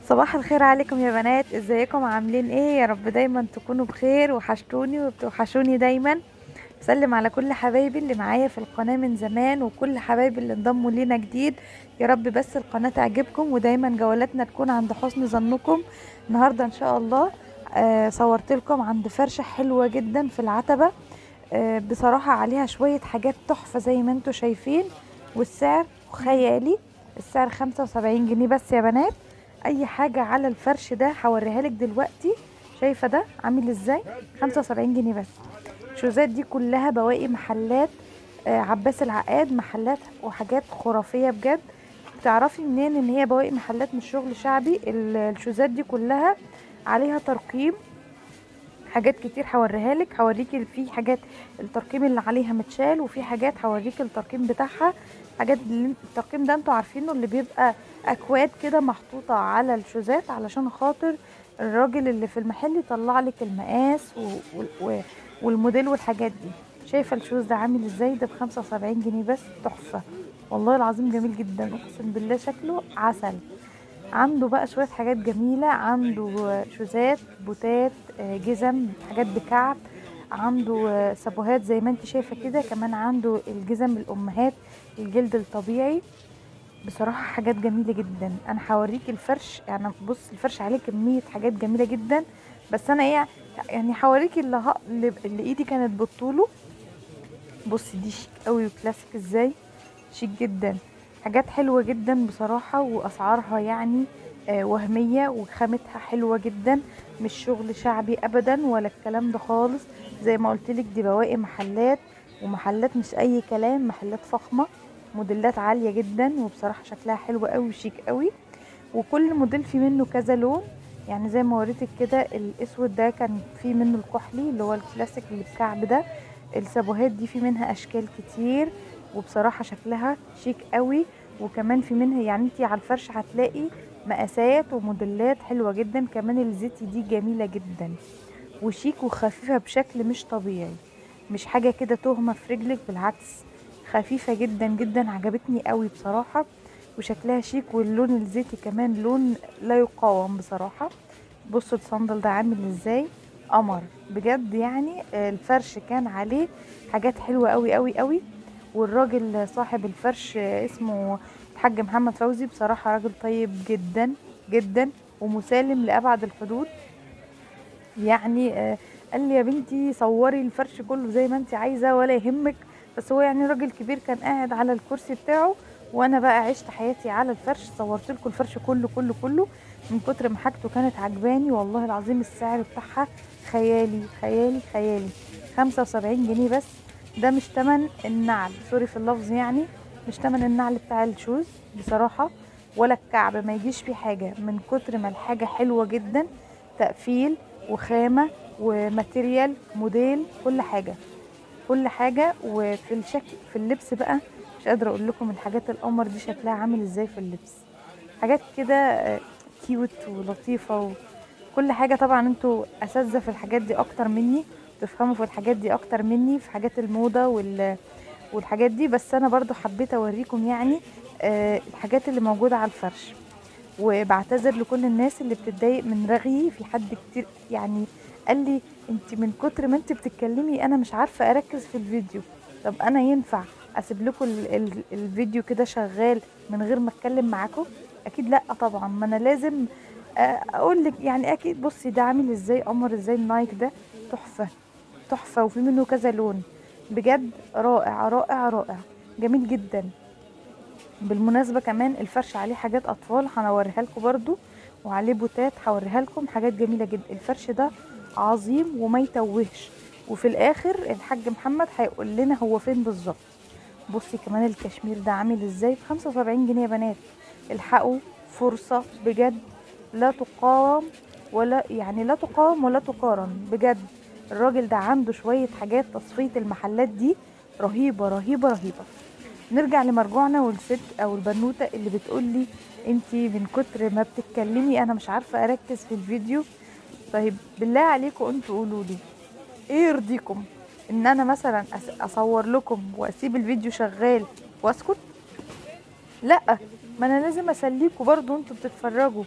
صباح الخير عليكم يا بنات ازيكم عاملين ايه يا رب دايما تكونوا بخير وحشتوني وبتوحشوني دايما بسلم على كل حبايبي اللي معايا في القناة من زمان وكل حبايبي اللي انضموا لينا جديد يا رب بس القناة تعجبكم ودايما جولاتنا تكون عند حسن ظنكم النهاردة ان شاء الله آه صورت لكم عند فرشة حلوة جدا في العتبة آه بصراحة عليها شوية حاجات تحفة زي ما انتوا شايفين والسعر خيالي السعر خمسة وسبعين جنيه بس يا بنات اي حاجة على الفرش ده هوريها لك دلوقتي شايفة ده عامل ازاي خمسة وسبعين جنيه بس الشوزات دي كلها بواقي محلات آه عباس العقاد محلات وحاجات خرافية بجد بتعرفي منين ان هي بواقي محلات مش شغل شعبي ال- الشوزات دي كلها عليها ترقيم حاجات كتير هوريها لك هوريكي في حاجات الترقيم اللي عليها متشال وفي حاجات هوريكي الترقيم بتاعها حاجات اللي- الترقيم ده انتوا عارفينه اللي بيبقى اكواد كده محطوطه على الشوزات علشان خاطر الراجل اللي في المحل يطلع لك المقاس و... و... والموديل والحاجات دي شايفه الشوز ده عامل ازاي ده ب 75 جنيه بس تحفه والله العظيم جميل جدا اقسم بالله شكله عسل عنده بقى شويه حاجات جميله عنده شوزات بوتات آه، جزم حاجات بكعب عنده آه، سابوهات زي ما انت شايفه كده كمان عنده الجزم الامهات الجلد الطبيعي بصراحة حاجات جميلة جدا انا هوريك الفرش يعني بص الفرش عليه كمية حاجات جميلة جدا بس انا ايه يعني هوريك اللي, ه... اللي اللي ايدي كانت بطوله بص دي شيك قوي وكلاسيك ازاي شيك جدا حاجات حلوة جدا بصراحة واسعارها يعني آه وهمية وخامتها حلوة جدا مش شغل شعبي ابدا ولا الكلام ده خالص زي ما قلتلك دي بواقي محلات ومحلات مش اي كلام محلات فخمة موديلات عالية جدا وبصراحة شكلها حلو قوي وشيك قوي وكل موديل في منه كذا لون يعني زي ما وريتك كده الاسود ده كان في منه الكحلي اللي هو الكلاسيك اللي بكعب ده السابوهات دي في منها اشكال كتير وبصراحة شكلها شيك قوي وكمان في منها يعني انتي على الفرش هتلاقي مقاسات وموديلات حلوة جدا كمان الزيتي دي جميلة جدا وشيك وخفيفة بشكل مش طبيعي مش حاجة كده تهمة في رجلك بالعكس خفيفة جدا جدا عجبتني قوي بصراحة وشكلها شيك واللون الزيتي كمان لون لا يقاوم بصراحة بصوا الصندل ده عامل ازاي قمر بجد يعني آه، الفرش كان عليه حاجات حلوة قوي قوي قوي والراجل صاحب الفرش آه، اسمه الحاج محمد فوزي بصراحة راجل طيب جدا جدا ومسالم لأبعد الحدود يعني آه، قال لي يا بنتي صوري الفرش كله زي ما انت عايزة ولا يهمك بس هو يعني راجل كبير كان قاعد على الكرسي بتاعه وانا بقى عشت حياتي على الفرش صورت لكم الفرش كله كله كله من كتر ما حاجته كانت عجباني والله العظيم السعر بتاعها خيالي خيالي خيالي 75 جنيه بس ده مش تمن النعل سوري في اللفظ يعني مش تمن النعل بتاع الشوز بصراحة ولا الكعب ما يجيش فيه حاجة من كتر ما الحاجة حلوة جدا تقفيل وخامة وماتيريال موديل كل حاجة كل حاجة وفي الشكل في اللبس بقى مش قادرة اقول لكم الحاجات القمر دي شكلها عامل ازاي في اللبس حاجات كده آه، كيوت ولطيفة وكل حاجة طبعا انتوا اساتذة في الحاجات دي اكتر مني تفهموا في الحاجات دي اكتر مني في حاجات الموضة وال والحاجات دي بس انا برضو حبيت اوريكم يعني آه، الحاجات اللي موجودة على الفرش وبعتذر لكل الناس اللي بتتضايق من رغي في حد كتير يعني قال لي انت من كتر ما انت بتتكلمي انا مش عارفه اركز في الفيديو طب انا ينفع اسيب لكم ال ال الفيديو كده شغال من غير ما اتكلم معاكم اكيد لا طبعا ما انا لازم آه، اقول لك يعني اكيد بصي ده عامل ازاي قمر ازاي النايك ده تحفه تحفه وفي منه كذا لون بجد رائع رائع رائع جميل جدا بالمناسبة كمان الفرش عليه حاجات أطفال هنوريها لكم برضو وعليه بوتات هوريها لكم حاجات جميلة جدا الفرش ده عظيم وما يتوهش وفي الآخر الحاج محمد هيقول لنا هو فين بالظبط بصي كمان الكشمير ده عامل ازاي بخمسة وسبعين جنيه يا بنات الحقوا فرصة بجد لا تقاوم ولا يعني لا تقاوم ولا تقارن بجد الراجل ده عنده شوية حاجات تصفية المحلات دي رهيبة رهيبة رهيبة نرجع لمرجوعنا والست او البنوته اللي بتقول لي انتي من كتر ما بتتكلمي انا مش عارفه اركز في الفيديو طيب بالله عليكم انتوا قولوا لي ايه يرضيكم ان انا مثلا أس- اصور لكم واسيب الفيديو شغال واسكت لا ما انا لازم اسليكوا برضو انتوا بتتفرجوا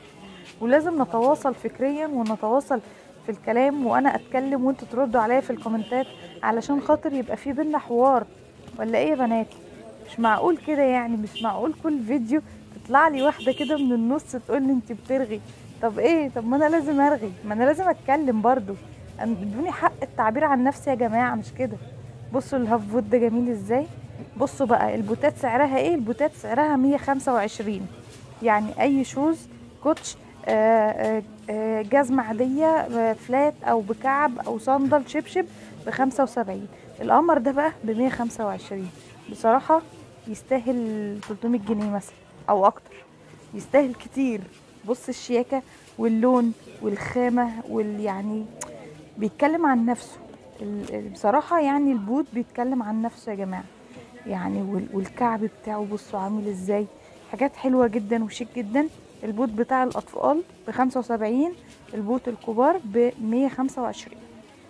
ولازم نتواصل فكريا ونتواصل في الكلام وانا اتكلم وانتوا تردوا عليا في الكومنتات علشان خاطر يبقى في بينا حوار ولا ايه يا بنات مش معقول كده يعني مش معقول كل فيديو تطلع لي واحده كده من النص تقول لي انت بترغي طب ايه طب ما انا لازم ارغي ما انا لازم اتكلم برضو ادوني حق التعبير عن نفسي يا جماعه مش كده بصوا الهاف بوت ده جميل ازاي بصوا بقى البوتات سعرها ايه البوتات سعرها 125 يعني اي شوز كوتش آه، آه، آه، جزمة عادية آه، فلات او بكعب او صندل شبشب بخمسة وسبعين القمر ده بقى بمية خمسة وعشرين بصراحة يستاهل 300 جنيه مثلا او اكتر يستاهل كتير بص الشياكة واللون والخامة وال يعني بيتكلم عن نفسه ال- ال- بصراحة يعني البوت بيتكلم عن نفسه يا جماعة يعني وال- والكعب بتاعه بصوا عامل ازاي حاجات حلوة جدا وشيك جدا البوت بتاع الأطفال بخمسة وسبعين البوت الكبار بمية خمسة وعشرين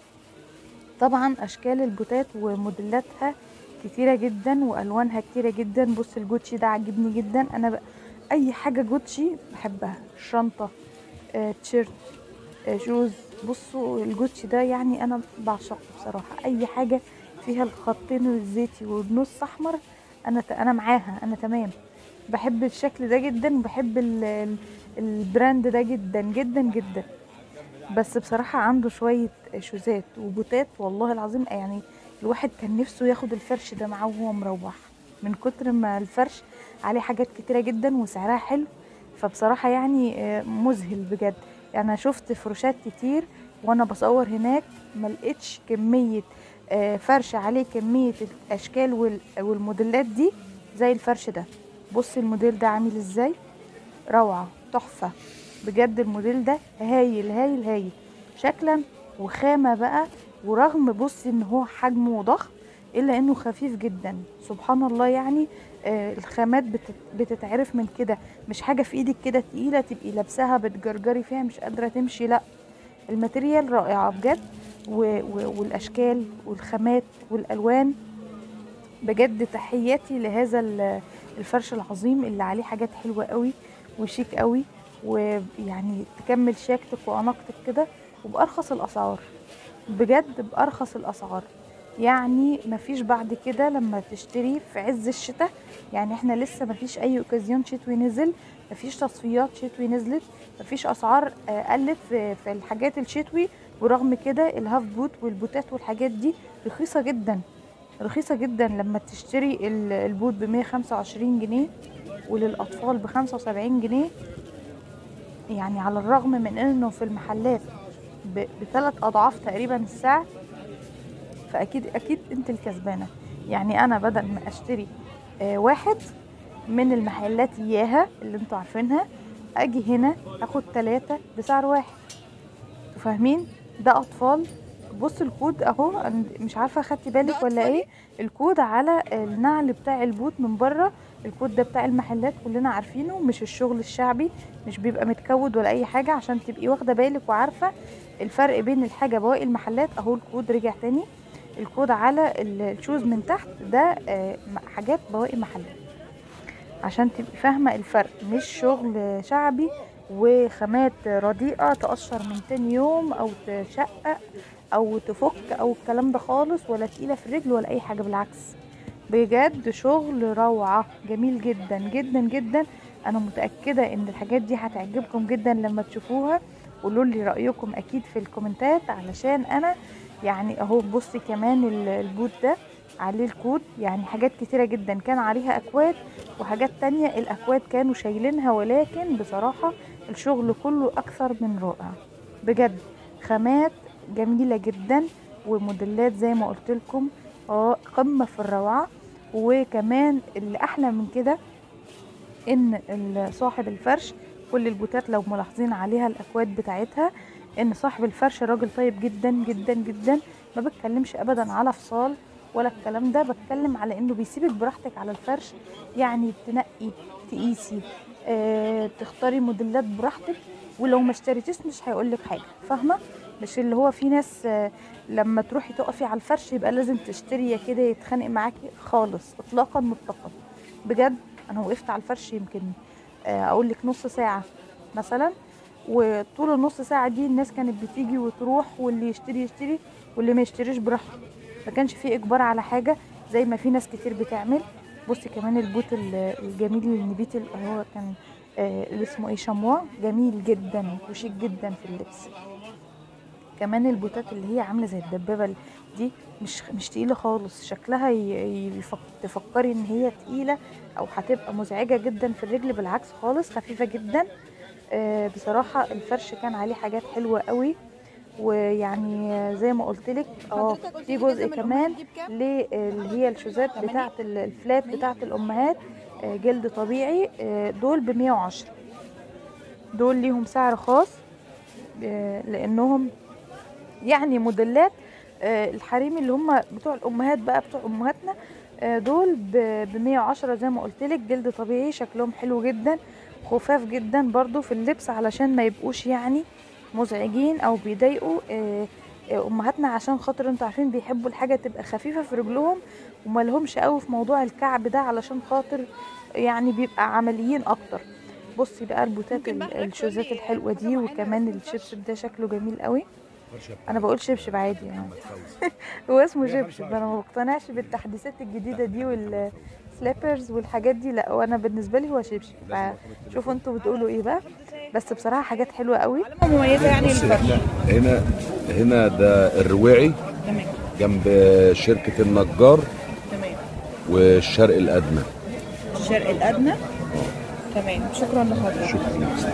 طبعا أشكال البوتات وموديلاتها كتيرة جدا وألوانها كتيرة جدا بص الجوتشي ده عجبني جدا أنا ب... أي حاجة جوتشي بحبها شنطة آه، تيشيرت آه، شوز بصوا الجوتشي ده يعني أنا بعشقه بصراحة أي حاجة فيها الخطين الزيتي والنص أحمر أنا ت... أنا معاها أنا تمام بحب الشكل ده جدا وبحب ال... ال- البراند ده جدا جدا جدا بس بصراحة عنده شوية شوزات وبوتات والله العظيم يعني الواحد كان نفسه ياخد الفرش ده معاه وهو مروح من كتر ما الفرش عليه حاجات كتيرة جدا وسعرها حلو فبصراحة يعني آه، مذهل بجد يعني أنا شفت فروشات كتير وانا بصور هناك ما لقيتش كمية آه، فرش عليه كمية الاشكال وال- والموديلات دي زي الفرش ده بصي الموديل ده عامل ازاي روعة تحفة بجد الموديل ده هايل هايل هايل شكلا وخامة بقى ورغم بصي ان هو حجمه ضخم الا انه خفيف جدا سبحان الله يعني آه الخامات بتت- بتتعرف من كده مش حاجة في ايدك كده تقيلة تبقي لابساها بتجرجري فيها مش قادرة تمشي لا الماتيريال رائعة بجد و و والاشكال والخامات والالوان بجد تحياتي لهذا ال- الفرش العظيم اللي عليه حاجات حلوة قوي وشيك قوي ويعني تكمل شياكتك واناقتك كده وبارخص الاسعار بجد بارخص الاسعار يعني مفيش بعد كده لما تشتري في عز الشتاء يعني احنا لسه مفيش اي اوكازيون شتوي نزل مفيش تصفيات شتوي نزلت مفيش اسعار آه، قلت في, في الحاجات الشتوي ورغم كده الهاف بوت والبوتات والحاجات دي رخيصة جدا رخيصة جدا لما تشتري ال- البوت ب 125 جنيه وللأطفال ب 75 جنيه يعني على الرغم من انه في المحلات ب- بثلاث اضعاف تقريبا السعر فاكيد اكيد انت الكسبانه يعني انا بدل ما اشتري آه، واحد من المحلات اياها اللي انتوا عارفينها اجي هنا اخد ثلاثة بسعر واحد انتوا فاهمين ده اطفال بص الكود اهو أنا مش عارفه خدتي بالك ولا ايه الكود على النعل بتاع البوت من بره الكود ده بتاع المحلات كلنا عارفينه مش الشغل الشعبي مش بيبقى متكود ولا اي حاجه عشان تبقي واخده بالك وعارفه الفرق بين الحاجه بواقي المحلات اهو الكود رجع تاني الكود على ال- الشوز من تحت ده آه، م- حاجات بواقي محلات عشان تبقي فاهمه الفرق مش شغل شعبي وخامات رديئه تقشر من تاني يوم او تشقق او تفك او الكلام ده خالص ولا تقيله في الرجل ولا اي حاجه بالعكس بجد شغل روعه جميل جدا جدا جدا انا متاكده ان الحاجات دي هتعجبكم جدا لما تشوفوها قولوا لي رايكم اكيد في الكومنتات علشان انا يعني اهو بصي كمان ال- البوت ده عليه الكود يعني حاجات كتيرة جدا كان عليها اكواد وحاجات تانية الاكواد كانوا شايلينها ولكن بصراحة الشغل كله اكثر من رائع بجد خامات جميلة جدا وموديلات زي ما قلت لكم اه قمة في الروعة وكمان اللي احلى من كده ان ال- صاحب الفرش كل البوتات لو ملاحظين عليها الاكواد بتاعتها ان صاحب الفرش راجل طيب جدا جدا جدا ما بتكلمش ابدا على فصال ولا الكلام ده بتكلم على انه بيسيبك براحتك على الفرش يعني تنقي تقيسي اه تختاري موديلات براحتك ولو ما اشتريتيش مش هيقولك حاجه فاهمه مش اللي هو في ناس آه، لما تروحي تقفي على الفرش يبقى لازم تشتري يا كده يتخانق معاكي خالص اطلاقا مطلقا بجد انا وقفت على الفرش يمكن آه، اقول لك نص ساعه مثلا وطول النص ساعه دي الناس كانت بتيجي وتروح واللي يشتري يشتري واللي ما يشتريش براحته ما كانش فيه اجبار على حاجه زي ما في ناس كتير بتعمل بصي كمان البوت ال- الجميل النبيت اللي هو كان آه، اللي اسمه ايه شموا جميل جدا وشيك جدا في اللبس كمان البوتات اللي هي عامله زي الدبابه دي مش مش تقيله خالص شكلها ي- يفك تفكري ان هي تقيله او هتبقى مزعجه جدا في الرجل بالعكس خالص خفيفه جدا آه، بصراحه الفرش كان عليه حاجات حلوه قوي ويعني آه، زي ما قلت لك اه حضرتك قلت في لي جزء جزم كمان الأمهات دي بكام؟ اللي هي الشوزات بتاعه ال- الفلات بتاعه الامهات آه، جلد طبيعي آه، دول ب 110 دول ليهم سعر خاص آه، لانهم يعني موديلات آه، الحريمي اللي هم بتوع الامهات بقى بتوع امهاتنا آه، دول ب 110 زي ما قلت لك جلد طبيعي شكلهم حلو جدا خفاف جدا برضو في اللبس علشان ما يبقوش يعني مزعجين او بيضايقوا آه، آه، امهاتنا عشان خاطر انتوا عارفين بيحبوا الحاجه تبقى خفيفه في رجلهم وما لهمش قوي في موضوع الكعب ده علشان خاطر يعني بيبقى عمليين اكتر بصي بقى البوتات ممكن بقى ال- حضرتك الشوزات تقولي الحلوه دي حاجة معينة وكمان في الفرش؟ الشبشب ده شكله جميل قوي فرشة انا بقول شبشب عادي يعني محمد فوزي هو اسمه هي فرشة شبشب انا ما بقتنعش بالتحديثات الجديده دي والسليبرز والحاجات دي لا وانا بالنسبه لي هو شبشب شوفوا انتوا بتقولوا ايه بقى بس بصراحه حاجات حلوه قوي علامة مميزة يعني بص للفرش احنا هنا هنا ده الرواعي تمام جنب شركة النجار تمام والشرق الأدنى الشرق الأدنى تمام شكرا لحضرتك شكرا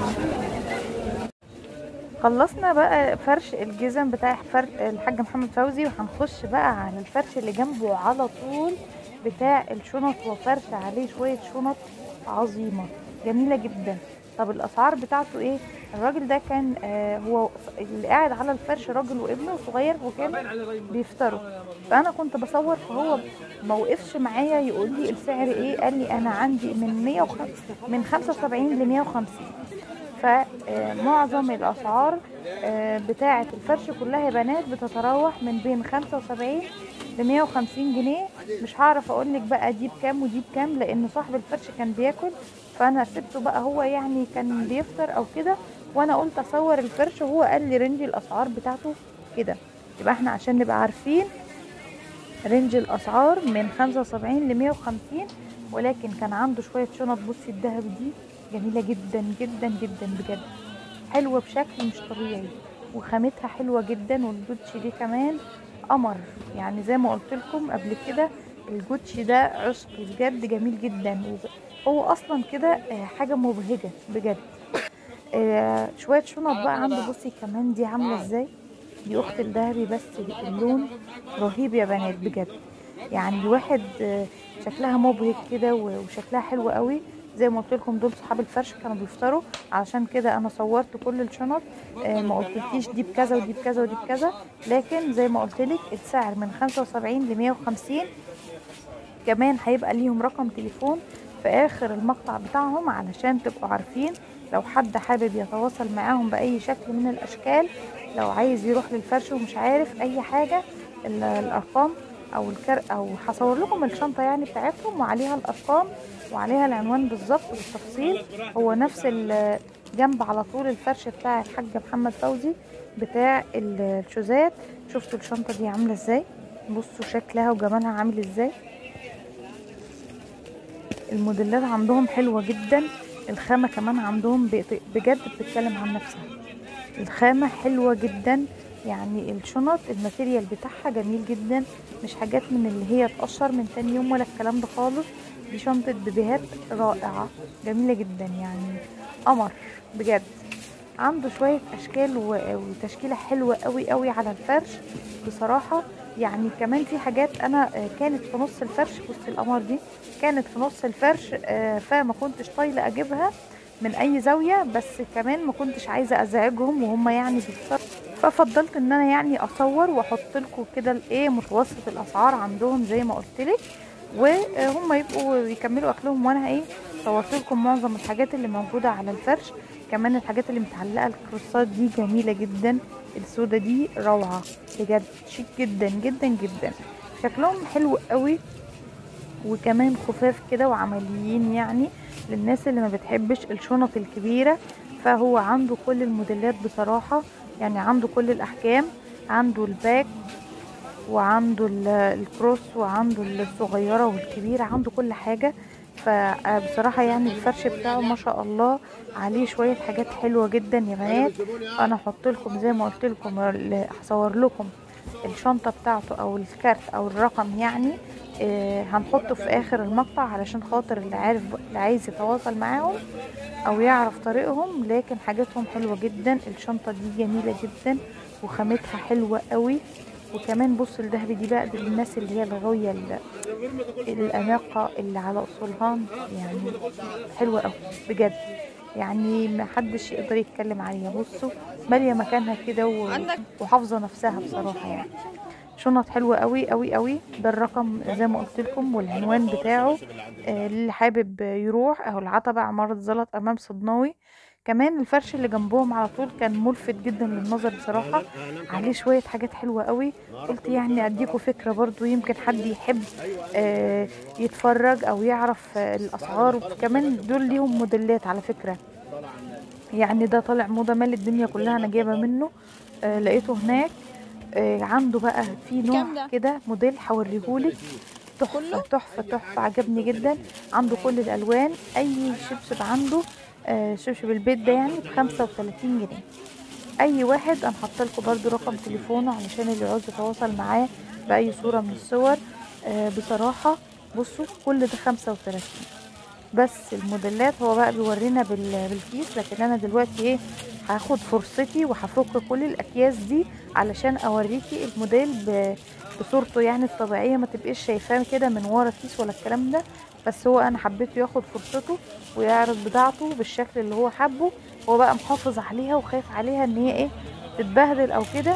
خلصنا بقى فرش الجزم بتاع فر... الحاج محمد فوزي وهنخش بقى على الفرش اللي جنبه على طول بتاع الشنط وفرش عليه شوية شنط عظيمة جميلة جدا طب الأسعار بتاعته ايه الراجل ده كان آه هو اللي قاعد على الفرش راجل وابنه صغير وكان بيفطروا فأنا كنت بصور فهو ما وقفش معايا يقول لي السعر ايه قال لي انا عندي من 105 من 75 ل 150 فمعظم الاسعار آه، بتاعه الفرش كلها يا بنات بتتراوح من بين 75 ل 150 جنيه مش هعرف اقول لك بقى دي بكام ودي بكام لان صاحب الفرش كان بياكل فانا سبته بقى هو يعني كان بيفطر او كده وانا قلت اصور الفرش وهو قال لي رينج الاسعار بتاعته كده يبقى احنا عشان نبقى عارفين رينج الاسعار من 75 ل 150 ولكن كان عنده شويه شنط بصي الذهب دي جميله جدا جدا جدا بجد حلوه بشكل مش طبيعي وخامتها حلوه جدا والجوتشي دي كمان قمر يعني زي ما قلت لكم قبل كده الجوتشي ده عشق بجد جميل جدا هو اصلا كده آه، حاجه مبهجه بجد آه، شويه شنط بقى عنده بصي كمان دي عامله ازاي دي اخت الذهبي بس اللون رهيب يا بنات بجد يعني الواحد آه، شكلها مبهج كده و- وشكلها حلو قوي زي ما قلت لكم دول صحاب الفرش كانوا بيفطروا علشان كده انا صورت كل الشنط آه، ما قلتلكيش دي بكذا ودي بكذا ودي بكذا لكن زي ما قلت لك السعر من 75 ل 150 كمان هيبقى ليهم رقم تليفون في اخر المقطع بتاعهم علشان تبقوا عارفين لو حد حابب يتواصل معاهم باي شكل من الاشكال لو عايز يروح للفرش ومش عارف اي حاجه ال- الارقام او الكر او هصور لكم الشنطه يعني بتاعتهم وعليها الارقام وعليها العنوان بالظبط بالتفصيل هو نفس ال- جنب على طول الفرش بتاع الحاج محمد فوزي بتاع ال- الشوزات شفتوا الشنطه دي عامله ازاي بصوا شكلها وجمالها عامل ازاي الموديلات عندهم حلوة جدا الخامة كمان عندهم بت- بجد بتتكلم عن نفسها الخامة حلوة جدا يعني الشنط الماتيريال بتاعها جميل جدا مش حاجات من اللي هي تقشر من تاني يوم ولا الكلام ده خالص دي شنطة بيبيهات رائعة جميلة جدا يعني قمر بجد عنده شوية أشكال و- وتشكيلة حلوة قوي قوي على الفرش بصراحة يعني كمان في حاجات أنا آه، كانت في نص الفرش بصي القمر دي كانت في نص الفرش آه، فما كنتش طايلة أجيبها من أي زاوية بس كمان ما كنتش عايزة أزعجهم وهم يعني بيفطروا ففضلت ان انا يعني اصور واحط لكم كده الايه متوسط الاسعار عندهم زي ما قلت لك وهم يبقوا يكملوا اكلهم وانا ايه صورت لكم معظم الحاجات اللي موجوده على الفرش كمان الحاجات اللي متعلقه الكروسات دي جميله جدا السودا دي روعه بجد شيك جدا جدا جدا شكلهم حلو قوي وكمان خفاف كده وعمليين يعني للناس اللي ما بتحبش الشنط الكبيره فهو عنده كل الموديلات بصراحة يعني عنده كل الأحجام عنده الباك وعنده ال- الكروس وعنده الصغيرة والكبيرة عنده كل حاجة فبصراحة يعني الفرش بتاعه ما شاء الله عليه شوية حاجات حلوة جدا يا بنات انا هحط لكم زي ما قلت لكم ال- هصور لكم الشنطة بتاعته او الكارت او الرقم يعني آه، هنحطه في اخر المقطع علشان خاطر اللي عارف اللي عايز يتواصل معاهم او يعرف طريقهم لكن حاجاتهم حلوة جدا الشنطة دي جميلة جدا وخامتها حلوة قوي وكمان بص الذهبي دي بقى دي للناس اللي هي الغاوية ال- الأناقة اللي على أصولها يعني حلوة قوي بجد يعني ما حدش يقدر يتكلم عليها بصوا مالية مكانها كده و- عندك- وحافظة نفسها بصراحة يعني شنط حلوة قوي قوي قوي ده الرقم زي ما قلت لكم والعنوان بتاعه آه، اللي حابب يروح اهو العتبة عمارة زلط امام صدناوي كمان الفرش اللي جنبهم على طول كان ملفت جدا للنظر بصراحة عليه شوية حاجات حلوة قوي قلت يعني اديكم فكرة برضو يمكن حد يحب آه، يتفرج او يعرف آه، الاسعار وكمان دول ليهم موديلات على فكرة يعني ده طالع موضة مال الدنيا كلها انا جايبة منه آه، لقيته هناك آه، عنده بقى في كام نوع ده؟ كده موديل هوريهولك تحفة كله؟ تحفة تحفة عجبني جدا عنده كل الألوان أي شبشب عنده آه، شبشب البيت ده يعني بخمسة وتلاتين جنيه أي واحد أنا حاطة لكم برضو رقم تليفونه علشان اللي عاوز يتواصل معاه بأي صورة من الصور آه، بصراحة بصوا كل ده خمسة وتلاتين بس الموديلات هو بقى بيورينا بال- بالكيس لكن انا دلوقتي ايه هاخد فرصتي وهفك كل الاكياس دي علشان اوريكي الموديل ب- بصورته يعني الطبيعيه ما تبقيش شايفاه كده من ورا كيس ولا الكلام ده بس هو انا حبيته ياخد فرصته ويعرض بضاعته بالشكل اللي هو حبه هو بقى محافظ عليها وخايف عليها ان هي ايه تتبهدل او كده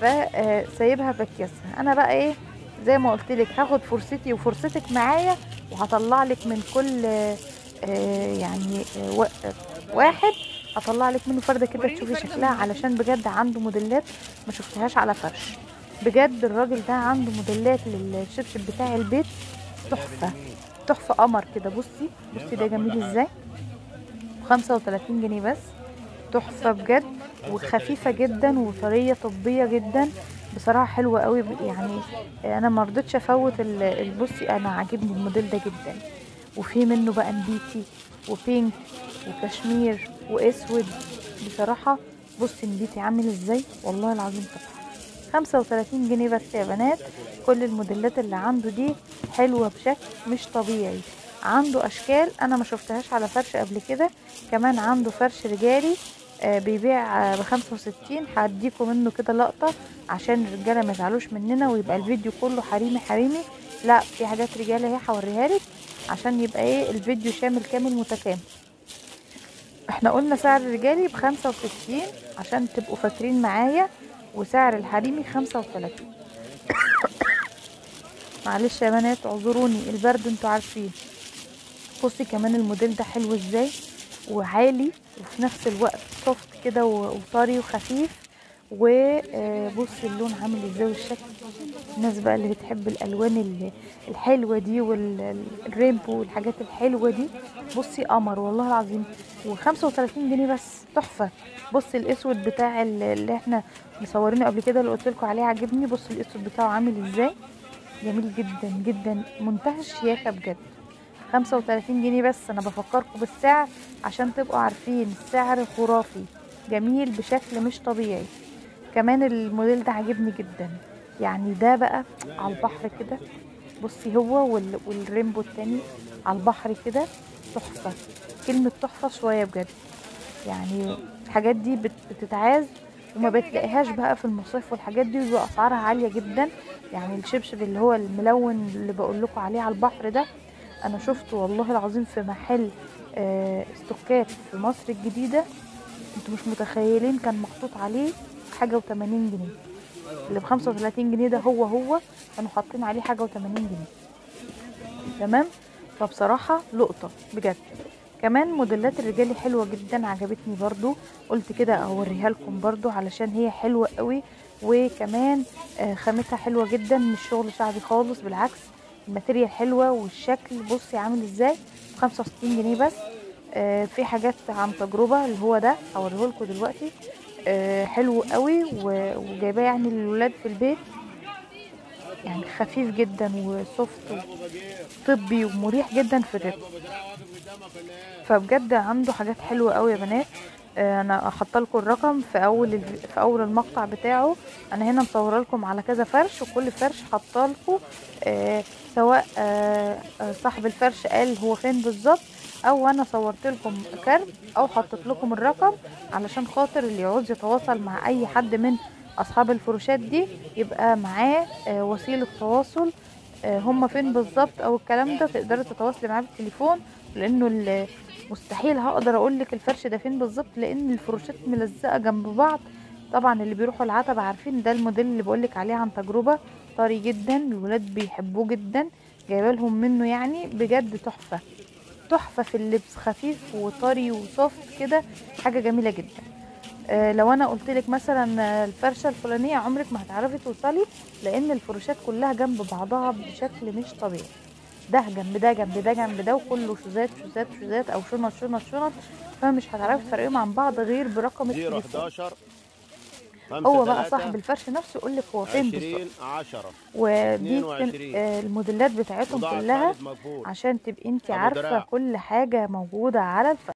فسايبها في اكياسها انا بقى ايه زي ما قلت لك هاخد فرصتي وفرصتك معايا وهطلع لك من كل آه، آه، يعني آه، وا- آه، واحد هطلع لك منه فرده كده تشوفي شكلها علشان بجد عنده موديلات ما شفتهاش على فرش بجد الراجل ده عنده موديلات للشبشب بتاع البيت تحفه تحفه قمر كده بصي بصي ده جميل ازاي 35 جنيه بس تحفه بجد وخفيفه جدا وطريه طبيه جدا بصراحه حلوه قوي يعني انا ما رضيتش افوت ال- البصي انا عاجبني الموديل ده جدا وفي منه بقى نبيتي وبينك وكشمير واسود بصراحه بصي نبيتي عامل ازاي والله العظيم تحفه 35 جنيه بس يا بنات كل الموديلات اللي عنده دي حلوه بشكل مش طبيعي عنده اشكال انا ما شفتهاش على فرش قبل كده كمان عنده فرش رجالي آه، بيبيع ب 65 هديكم منه كده لقطه عشان الرجاله ما يزعلوش مننا ويبقى الفيديو كله حريمي حريمي لا في حاجات رجاله اهي هوريها لك عشان يبقى ايه الفيديو شامل كامل متكامل احنا قلنا سعر الرجالي ب 65 عشان تبقوا فاكرين معايا وسعر الحريمي 35 معلش يا بنات اعذروني البرد انتوا عارفين بصي كمان الموديل ده حلو ازاي وعالي وفي نفس الوقت سوفت كده و- وطري وخفيف وبصي اللون عامل ازاي والشكل الناس بقى اللي بتحب الالوان ال- الحلوه دي والرينبو والحاجات الحلوه دي بصي قمر والله العظيم و35 جنيه بس تحفه بصي الاسود بتاع ال- اللي احنا مصورينه قبل كده اللي قلت لكم عليه عجبني بصي الاسود بتاعه عامل ازاي جميل جدا جدا منتهى الشياكه بجد 35 جنيه بس انا بفكركم بالسعر عشان تبقوا عارفين السعر خرافي جميل بشكل مش طبيعي كمان الموديل ده عاجبني جدا يعني ده بقى على البحر كده بصي هو وال... والريمبو التاني على البحر كده تحفة كلمة تحفة شوية بجد يعني الحاجات دي بت... بتتعاز وما بتلاقيهاش بقى في المصيف والحاجات دي بيبقى اسعارها عالية جدا يعني الشبشب اللي هو الملون اللي بقول لكم عليه على البحر ده انا شفته والله العظيم في محل آه، استوكات في مصر الجديدة انتوا مش متخيلين كان محطوط عليه حاجة وتمانين جنيه اللي بخمسة وتلاتين جنيه ده هو هو كانوا حاطين عليه حاجة وتمانين جنيه تمام فبصراحة لقطة بجد كمان موديلات الرجالي حلوة جدا عجبتني برضو قلت كده اوريها لكم برضو علشان هي حلوة قوي وكمان آه، خامتها حلوة جدا مش شغل شعبي خالص بالعكس الماتيريال حلوة والشكل بصي عامل ازاي بخمسة وستين جنيه بس آه، في حاجات عن تجربه اللي هو ده هوريهولكوا دلوقتي آه، حلو قوي و- وجايباه يعني للولاد في البيت يعني خفيف جدا وسوفت طبي ومريح جدا في الرجل فبجد عنده حاجات حلوه قوي يا بنات آه، انا حاطه لكم الرقم في اول ال- في اول المقطع بتاعه انا هنا مصوره لكم على كذا فرش وكل فرش حاطه لكم آه، سواء آه، آه، صاحب الفرش قال هو فين بالظبط او انا صورت لكم كارت او حطيت لكم الرقم علشان خاطر اللي يعوز يتواصل مع اي حد من اصحاب الفروشات دي يبقى معاه آه، وسيله تواصل آه، هم فين بالظبط او الكلام ده تقدري تتواصلي معاه بالتليفون لانه ال- مستحيل هقدر اقول لك الفرش ده فين بالظبط لان الفروشات ملزقه جنب بعض طبعا اللي بيروحوا العتبة عارفين ده الموديل اللي بقولك عليه عن تجربة طري جدا الولاد بيحبوه جدا جايبه لهم منه يعني بجد تحفة تحفة في اللبس خفيف وطري وسوفت كده حاجة جميلة جدا آه، لو انا قلت لك مثلا آه، الفرشه الفلانيه عمرك ما هتعرفي توصلي لان الفروشات كلها جنب بعضها بشكل مش طبيعي ده جنب ده جنب ده جنب ده وكله شوزات شوزات شوزات او شنط شنط شنط فمش هتعرفي تفرقيهم عن بعض غير برقم زيرو التليفون 11 هو بقى صاحب الفرش نفسه يقول لك هو فين بالظبط 20 10 ودي 22. كان- آه، الموديلات بتاعتهم وضع كلها الثالث مقبول عشان تبقي انت أبو عارفه دراع. كل حاجه موجوده على الفرش